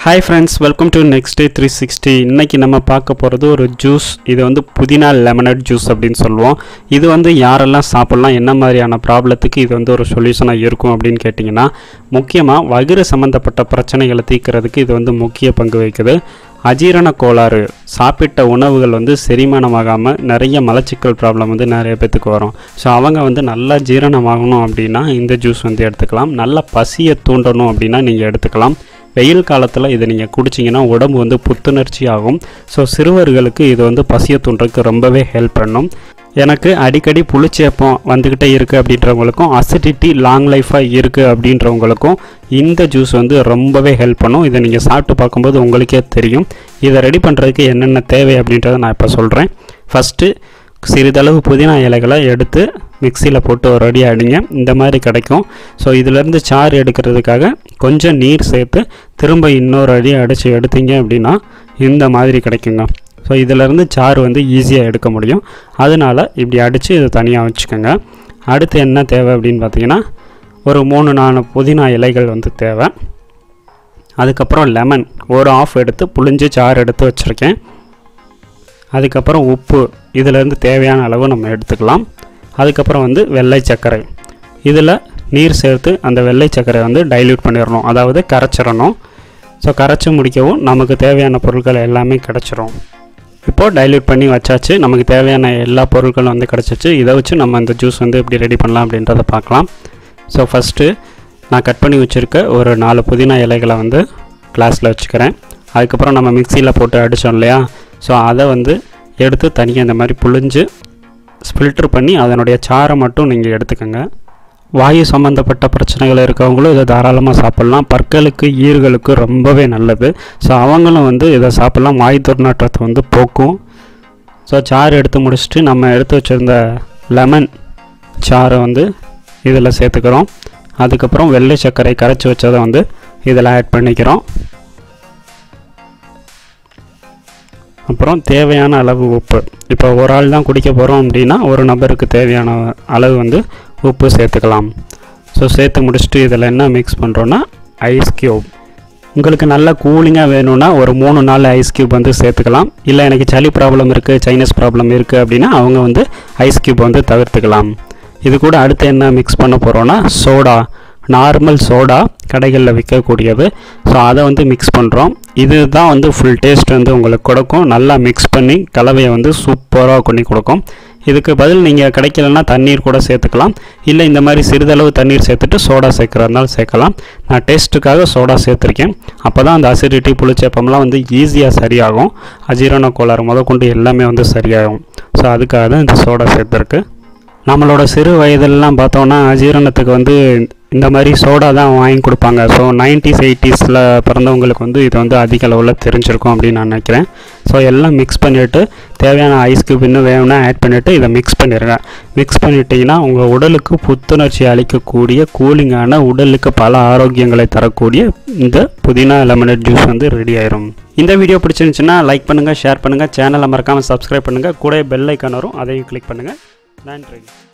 hi friends welcome to next day three sixty இன்றைக்கி நம்ம பார்க்க போகிறது ஒரு ஜூஸ் இது வந்து புதினா லெமனட் ஜூஸ் அப்படின்னு சொல்லுவோம் இது வந்து யாரெல்லாம் சாப்பிட்லாம் என்ன மாதிரியான ப்ராப்ளத்துக்கு இது வந்து ஒரு சொல்யூஷனாக இருக்கும் அப்படின்னு கேட்டிங்கன்னா முக்கியமாக வயிறு சம்மந்தப்பட்ட பிரச்சனைகளை தீர்க்கறதுக்கு இது வந்து முக்கிய பங்கு வகிக்குது அஜீரண கோளாறு சாப்பிட்ட உணவுகள் வந்து செரிமானமாகாமல் நிறைய மலச்சிக்கல் ப்ராப்ளம் வந்து நிறைய பேத்துக்கு வரும் ஸோ அவங்க வந்து நல்லா ஜீரணமாகணும் அப்படின்னா இந்த ஜூஸ் வந்து எடுத்துக்கலாம் நல்ல பசியை தூண்டணும் அப்படின்னா நீங்கள் எடுத்துக்கலாம் வெயில் காலத்தில் இதை நீங்கள் குடிச்சிங்கன்னா உடம்பு வந்து புத்துணர்ச்சி ஆகும் ஸோ சிறுவர்களுக்கு இது வந்து பசியை தூண்டுறதுக்கு ரொம்பவே ஹெல்ப் பண்ணும் எனக்கு அடிக்கடி புளிச்சேப்பம் வந்துக்கிட்டே இருக்குது அப்படின்றவங்களுக்கும் அசிடிட்டி லாங் லைஃபாக இருக்குது அப்படின்றவங்களுக்கும் இந்த ஜூஸ் வந்து ரொம்பவே ஹெல்ப் பண்ணும் இதை நீங்கள் சாப்பிட்டு பார்க்கும்போது உங்களுக்கே தெரியும் இதை ரெடி பண்ணுறதுக்கு என்னென்ன தேவை அப்படின்றத நான் இப்போ சொல்கிறேன் ஃபஸ்ட்டு சிறிதளவு புதினா இலைகளை எடுத்து மிக்சியில் போட்டு ஒரு அடி அடிங்க இந்த மாதிரி கிடைக்கும் ஸோ இதிலேருந்து சாறு எடுக்கிறதுக்காக கொஞ்சம் நீர் சேர்த்து திரும்ப இன்னொரு அடி அடித்து எடுத்தீங்க அப்படின்னா இந்த மாதிரி கிடைக்குங்க ஸோ இதிலேருந்து சாறு வந்து ஈஸியாக எடுக்க முடியும் அதனால் இப்படி அடித்து இதை தனியாக வச்சுக்கோங்க அடுத்து என்ன தேவை அப்படின்னு பார்த்தீங்கன்னா ஒரு மூணு நாலு புதினா இலைகள் வந்து தேவை அதுக்கப்புறம் லெமன் ஒரு ஆஃப் எடுத்து புளிஞ்சு சாறு எடுத்து வச்சுருக்கேன் அதுக்கப்புறம் உப்பு இதிலேருந்து தேவையான அளவு நம்ம எடுத்துக்கலாம் அதுக்கப்புறம் வந்து வெள்ளை சர்க்கரை இதில் நீர் சேர்த்து அந்த வெள்ளை சர்க்கரை வந்து டைல்யூட் பண்ணிடணும் அதாவது கரைச்சிடணும் ஸோ கரைச்சி முடிக்கவும் நமக்கு தேவையான பொருட்கள் எல்லாமே கிடச்சிரும் இப்போது டைல்யூட் பண்ணி வச்சாச்சு நமக்கு தேவையான எல்லா பொருட்களும் வந்து கிடச்சிச்சு இதை வச்சு நம்ம இந்த ஜூஸ் வந்து எப்படி ரெடி பண்ணலாம் அப்படின்றத பார்க்கலாம் ஸோ ஃபஸ்ட்டு நான் கட் பண்ணி வச்சுருக்க ஒரு நாலு புதினா இலைகளை வந்து கிளாஸில் வச்சுக்கிறேன் அதுக்கப்புறம் நம்ம மிக்சியில் போட்டு அடித்தோம் இல்லையா ஸோ அதை வந்து எடுத்து தனியாக இந்த மாதிரி புழிஞ்சு ஃபில்ட்ரு பண்ணி அதனுடைய சாரை மட்டும் நீங்கள் எடுத்துக்கோங்க வாயு சம்மந்தப்பட்ட பிரச்சனைகள் இருக்கவங்களும் இதை தாராளமாக சாப்பிட்லாம் பற்களுக்கு ஈர்களுக்கு ரொம்பவே நல்லது ஸோ அவங்களும் வந்து இதை சாப்பிட்லாம் வாய் துர்நாற்றத்தை வந்து போக்கும் ஸோ சாறு எடுத்து முடிச்சுட்டு நம்ம எடுத்து வச்சுருந்த லெமன் சாறை வந்து இதில் சேர்த்துக்கிறோம் அதுக்கப்புறம் வெள்ளை சர்க்கரை கரைச்சி வச்சதை வந்து இதில் ஆட் பண்ணிக்கிறோம் அப்புறம் தேவையான அளவு உப்பு இப்போ ஒரு ஆள் தான் குடிக்க போகிறோம் அப்படின்னா ஒரு நபருக்கு தேவையான அளவு வந்து உப்பு சேர்த்துக்கலாம் ஸோ சேர்த்து முடிச்சுட்டு இதில் என்ன மிக்ஸ் பண்ணுறோன்னா ஐஸ் க்யூப் உங்களுக்கு நல்ல கூலிங்காக வேணும்னா ஒரு மூணு நாள் ஐஸ் க்யூப் வந்து சேர்த்துக்கலாம் இல்லை எனக்கு சளி ப்ராப்ளம் இருக்குது சைனஸ் ப்ராப்ளம் இருக்குது அப்படின்னா அவங்க வந்து ஐஸ் க்யூப் வந்து தவிர்த்துக்கலாம் இது கூட அடுத்து என்ன மிக்ஸ் பண்ண போகிறோன்னா சோடா நார்மல் சோடா கடைகளில் விற்கக்கூடியது ஸோ அதை வந்து மிக்ஸ் பண்ணுறோம் இது தான் வந்து ஃபுல் டேஸ்ட் வந்து உங்களுக்கு கொடுக்கும் நல்லா மிக்ஸ் பண்ணி கலவையை வந்து சூப்பராக பண்ணி கொடுக்கும் இதுக்கு பதில் நீங்கள் கிடைக்கலன்னா தண்ணீர் கூட சேர்த்துக்கலாம் இல்லை இந்த மாதிரி சிறிதளவு தண்ணீர் சேர்த்துட்டு சோடா சேர்க்குறதுனால சேர்க்கலாம் நான் டேஸ்ட்டுக்காக சோடா சேர்த்துருக்கேன் அப்போ தான் அந்த அசிடிட்டி புளிச்சேப்பம்லாம் வந்து ஈஸியாக சரியாகும் அஜீரண கோளாறு முத கொண்டு எல்லாமே வந்து சரியாகும் ஸோ அதுக்காக தான் இந்த சோடா சேர்த்துருக்கு நம்மளோட சிறு வயதிலலாம் பார்த்தோன்னா அஜீரணத்துக்கு வந்து இந்த மாதிரி சோடா தான் வாங்கி கொடுப்பாங்க ஸோ நைன்டிஸ் எயிட்டிஸில் பிறந்தவங்களுக்கு வந்து இது வந்து அதிக அளவில் தெரிஞ்சிருக்கும் அப்படின்னு நான் நினைக்கிறேன் ஸோ எல்லாம் மிக்ஸ் பண்ணிவிட்டு தேவையான ஐஸ் க்யூப் இன்னும் வேணும்னா ஆட் பண்ணிவிட்டு இதை மிக்ஸ் பண்ணிடுங்க மிக்ஸ் பண்ணிட்டீங்கன்னா உங்கள் உடலுக்கு புத்துணர்ச்சி அளிக்கக்கூடிய கூலிங்கான உடலுக்கு பல ஆரோக்கியங்களை தரக்கூடிய இந்த புதினா லெமனட் ஜூஸ் வந்து ரெடி ஆயிரும் இந்த வீடியோ பிடிச்சிருந்துச்சுன்னா லைக் பண்ணுங்கள் ஷேர் பண்ணுங்கள் சேனலை மறக்காமல் சப்ஸ்கிரைப் பண்ணுங்கள் கூட பெல் ஐக்கான் வரும் அதையும் கிளிக் பண்ணுங்கள் நன்றி